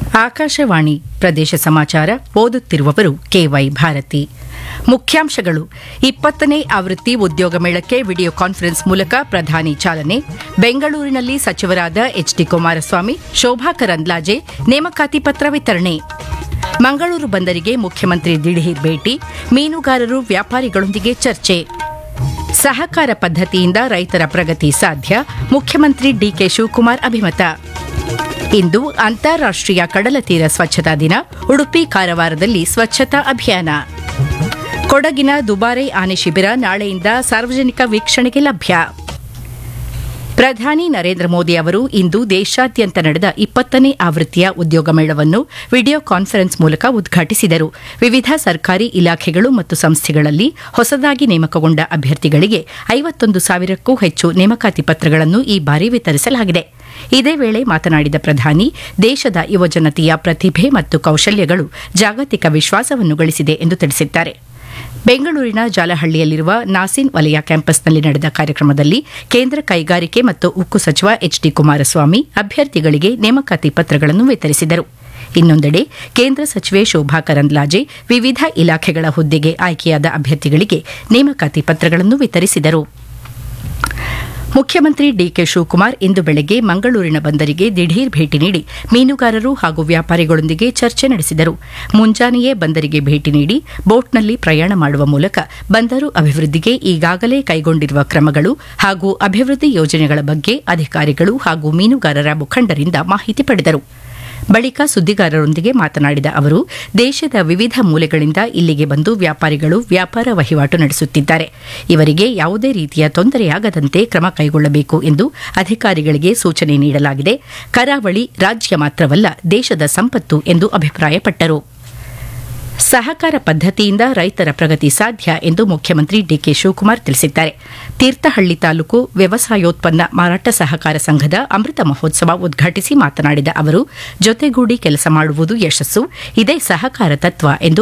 ಆಕಾಶವಾಣಿ ಪ್ರದೇಶ ಸಮಾಚಾರ ಓದುತ್ತಿರುವವರು ಕೆವೈ ಭಾರತಿ ಮುಖ್ಯಾಂಶಗಳು ಇಪ್ಪತ್ತನೇ ಆವೃತ್ತಿ ಉದ್ಯೋಗ ಮೇಳಕ್ಕೆ ವಿಡಿಯೋ ಕಾನ್ಫರೆನ್ಸ್ ಮೂಲಕ ಪ್ರಧಾನಿ ಚಾಲನೆ ಬೆಂಗಳೂರಿನಲ್ಲಿ ಸಚಿವರಾದ ಎಚ್ಡಿ ಕುಮಾರಸ್ವಾಮಿ ಶೋಭಾ ಕರಂದ್ಲಾಜೆ ನೇಮಕಾತಿ ಪತ್ರ ವಿತರಣೆ ಮಂಗಳೂರು ಬಂದರಿಗೆ ಮುಖ್ಯಮಂತ್ರಿ ದಿಢೀರ್ ಭೇಟಿ ಮೀನುಗಾರರು ವ್ಯಾಪಾರಿಗಳೊಂದಿಗೆ ಚರ್ಚೆ ಸಹಕಾರ ಪದ್ಧತಿಯಿಂದ ರೈತರ ಪ್ರಗತಿ ಸಾಧ್ಯ ಮುಖ್ಯಮಂತ್ರಿ ಡಿಕೆ ಶಿವಕುಮಾರ್ ಅಭಿಮತ ಇಂದು ಅಂತಾರಾಷ್ಟೀಯ ಕಡಲ ತೀರ ಸ್ವಚ್ಛತಾ ದಿನ ಉಡುಪಿ ಕಾರವಾರದಲ್ಲಿ ಸ್ವಚ್ಛತಾ ಅಭಿಯಾನ ಕೊಡಗಿನ ದುಬಾರೆ ಆನೆ ಶಿಬಿರ ನಾಳೆಯಿಂದ ಸಾರ್ವಜನಿಕ ವೀಕ್ಷಣೆಗೆ ಲಭ್ಯ ಪ್ರಧಾನಿ ನರೇಂದ್ರ ಮೋದಿ ಅವರು ಇಂದು ದೇಶಾದ್ಯಂತ ನಡೆದ ಇಪ್ಪತ್ತನೇ ಆವೃತ್ತಿಯ ಉದ್ಯೋಗ ಮೇಳವನ್ನು ವಿಡಿಯೋ ಕಾನ್ಫರೆನ್ಸ್ ಮೂಲಕ ಉದ್ಘಾಟಿಸಿದರು ವಿವಿಧ ಸರ್ಕಾರಿ ಇಲಾಖೆಗಳು ಮತ್ತು ಸಂಸ್ಥೆಗಳಲ್ಲಿ ಹೊಸದಾಗಿ ನೇಮಕಗೊಂಡ ಅಭ್ಯರ್ಥಿಗಳಿಗೆ ಐವತ್ತೊಂದು ಸಾವಿರಕ್ಕೂ ಹೆಚ್ಚು ನೇಮಕಾತಿ ಪತ್ರಗಳನ್ನು ಈ ಬಾರಿ ವಿತರಿಸಲಾಗಿದೆ ಇದೇ ವೇಳೆ ಮಾತನಾಡಿದ ಪ್ರಧಾನಿ ದೇಶದ ಯುವಜನತೆಯ ಪ್ರತಿಭೆ ಮತ್ತು ಕೌಶಲ್ಯಗಳು ಜಾಗತಿಕ ವಿಶ್ವಾಸವನ್ನು ಗಳಿಸಿದೆ ಎಂದು ತಿಳಿಸಿದ್ದಾರೆ ಬೆಂಗಳೂರಿನ ಜಾಲಹಳ್ಳಿಯಲ್ಲಿರುವ ನಾಸಿನ್ ವಲಯ ಕ್ಯಾಂಪಸ್ನಲ್ಲಿ ನಡೆದ ಕಾರ್ಯಕ್ರಮದಲ್ಲಿ ಕೇಂದ್ರ ಕೈಗಾರಿಕೆ ಮತ್ತು ಉಕ್ಕು ಸಚಿವ ಎಚ್ ಡಿ ಕುಮಾರಸ್ವಾಮಿ ಅಭ್ಯರ್ಥಿಗಳಿಗೆ ನೇಮಕಾತಿ ಪತ್ರಗಳನ್ನು ವಿತರಿಸಿದರು ಇನ್ನೊಂದೆಡೆ ಕೇಂದ್ರ ಸಚಿವೆ ಶೋಭಾ ಕರಂದ್ಲಾಜೆ ವಿವಿಧ ಇಲಾಖೆಗಳ ಹುದ್ದೆಗೆ ಆಯ್ಕೆಯಾದ ಅಭ್ಯರ್ಥಿಗಳಿಗೆ ನೇಮಕಾತಿ ಪತ್ರಗಳನ್ನು ವಿತರಿಸಿದರು ಮುಖ್ಯಮಂತ್ರಿ ಡಿಕೆ ಶಿವಕುಮಾರ್ ಇಂದು ಬೆಳಗ್ಗೆ ಮಂಗಳೂರಿನ ಬಂದರಿಗೆ ದಿಢೀರ್ ಭೇಟಿ ನೀಡಿ ಮೀನುಗಾರರು ಹಾಗೂ ವ್ಯಾಪಾರಿಗಳೊಂದಿಗೆ ಚರ್ಚೆ ನಡೆಸಿದರು ಮುಂಜಾನೆಯೇ ಬಂದರಿಗೆ ಭೇಟಿ ನೀಡಿ ಬೋಟ್ನಲ್ಲಿ ಪ್ರಯಾಣ ಮಾಡುವ ಮೂಲಕ ಬಂದರು ಅಭಿವೃದ್ಧಿಗೆ ಈಗಾಗಲೇ ಕೈಗೊಂಡಿರುವ ಕ್ರಮಗಳು ಹಾಗೂ ಅಭಿವೃದ್ಧಿ ಯೋಜನೆಗಳ ಬಗ್ಗೆ ಅಧಿಕಾರಿಗಳು ಹಾಗೂ ಮೀನುಗಾರರ ಮುಖಂಡರಿಂದ ಮಾಹಿತಿ ಪಡೆದರು ಬಳಿಕ ಸುದ್ದಿಗಾರರೊಂದಿಗೆ ಮಾತನಾಡಿದ ಅವರು ದೇಶದ ವಿವಿಧ ಮೂಲೆಗಳಿಂದ ಇಲ್ಲಿಗೆ ಬಂದು ವ್ಯಾಪಾರಿಗಳು ವ್ಯಾಪಾರ ವಹಿವಾಟು ನಡೆಸುತ್ತಿದ್ದಾರೆ ಇವರಿಗೆ ಯಾವುದೇ ರೀತಿಯ ತೊಂದರೆಯಾಗದಂತೆ ಕ್ರಮ ಕೈಗೊಳ್ಳಬೇಕು ಎಂದು ಅಧಿಕಾರಿಗಳಿಗೆ ಸೂಚನೆ ನೀಡಲಾಗಿದೆ ಕರಾವಳಿ ರಾಜ್ಯ ಮಾತ್ರವಲ್ಲ ದೇಶದ ಸಂಪತ್ತು ಎಂದು ಅಭಿಪ್ರಾಯಪಟ್ಟರು ಸಹಕಾರ ಪದ್ಧತಿಯಿಂದ ರೈತರ ಪ್ರಗತಿ ಸಾಧ್ಯ ಎಂದು ಮುಖ್ಯಮಂತ್ರಿ ಡಿಕೆ ಶಿವಕುಮಾರ್ ತಿಳಿಸಿದ್ದಾರೆ ತೀರ್ಥಹಳ್ಳಿ ತಾಲೂಕು ವ್ಯವಸಾಯೋತ್ಪನ್ನ ಮಾರಾಟ ಸಹಕಾರ ಸಂಘದ ಅಮೃತ ಮಹೋತ್ಸವ ಉದ್ಘಾಟಿಸಿ ಮಾತನಾಡಿದ ಅವರು ಜೊತೆಗೂಡಿ ಕೆಲಸ ಮಾಡುವುದು ಯಶಸ್ಸು ಇದೇ ಸಹಕಾರ ತತ್ವ ಎಂದು